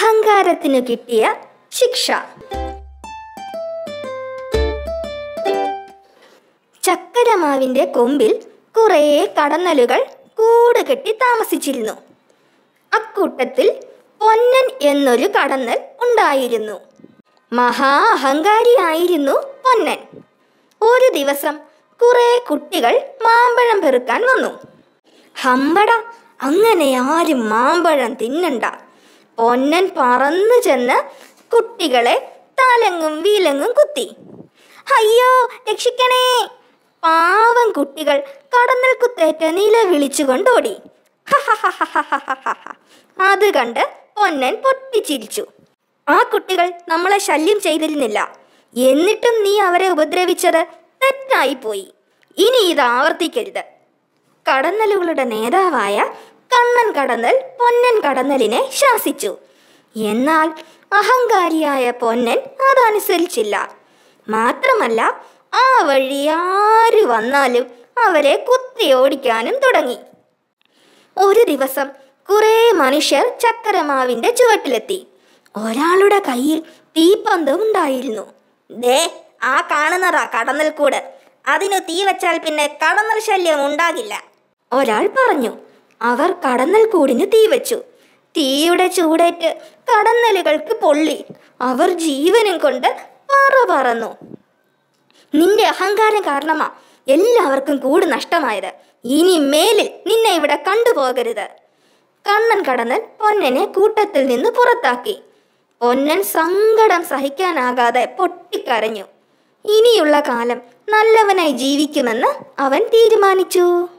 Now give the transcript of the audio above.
അഹങ്കാരത്തിനു കിട്ടിയ ശിക്ഷ ചക്കരമാവിന്റെ കൊമ്പിൽ കുറേ കടന്നലുകൾ കൂട് കെട്ടി താമസിച്ചിരുന്നു അക്കൂട്ടത്തിൽ പൊന്നൻ എന്നൊരു കടന്നൽ ഉണ്ടായിരുന്നു മഹാ അഹങ്കാരിയായിരുന്നു പൊന്നൻ ഒരു ദിവസം കുറെ കുട്ടികൾ മാമ്പഴം പെറുക്കാൻ വന്നു ഹമ്പട അങ്ങനെ ആരും മാമ്പഴം തിന്നണ്ട പൊന്നൻ പറന്നു ചെന്ന് കുട്ടികളെ തലങ്ങും വീലങ്ങും കുത്തി അയ്യോ രക്ഷിക്കണേ പാവം കുട്ടികൾ കടന്നൽ കുത്തേറ്റ നില വിളിച്ചുകൊണ്ടോടി അത് കണ്ട് പൊന്നൻ പൊട്ടിച്ചിരിച്ചു ആ കുട്ടികൾ നമ്മളെ ശല്യം ചെയ്തിരുന്നില്ല എന്നിട്ടും നീ അവരെ ഉപദ്രവിച്ചത് തെറ്റായിപ്പോയി ഇനി ഇത് ആവർത്തിക്കരുത് കടന്നലുകളുടെ നേതാവായ കണ്ണൻ കടന്നൽ പൊന്നൻ കടന്നലിനെ ശാസിച്ചു എന്നാൽ അഹങ്കാരിയായ പൊന്നൻ അതനുസരിച്ചില്ല മാത്രമല്ല ആ വഴി ആര് വന്നാലും അവരെ കുത്തി ഓടിക്കാനും തുടങ്ങി ഒരു ദിവസം കുറേ മനുഷ്യർ ചക്കരമാവിന്റെ ചുവട്ടിലെത്തി ഒരാളുടെ കയ്യിൽ തീപ്പന്തം ഉണ്ടായിരുന്നു ദേ ആ കാണുന്നതാ കടന്നൽക്കൂട് അതിനു തീ വെച്ചാൽ പിന്നെ കടന്നൽ ശല്യം ഉണ്ടാകില്ല ഒരാൾ പറഞ്ഞു അവർ കടന്നൽ കൂടിന് തീ വെച്ചു തീയുടെ ചൂടേറ്റ് കടന്നലുകൾക്ക് പൊള്ളി അവർ ജീവനും കൊണ്ട് പറ പറന്നു നിന്റെ അഹങ്കാരം കാരണമാ എല്ലാവർക്കും കൂട് നഷ്ടമായത് ഇനി മേലിൽ നിന്നെ ഇവിടെ കണ്ടുപോകരുത് കണ്ണൻ കടന്നൽ പൊന്നനെ കൂട്ടത്തിൽ നിന്ന് പുറത്താക്കി പൊന്നൻ സങ്കടം സഹിക്കാനാകാതെ പൊട്ടിക്കരഞ്ഞു ഇനിയുള്ള കാലം നല്ലവനായി ജീവിക്കുമെന്ന് അവൻ തീരുമാനിച്ചു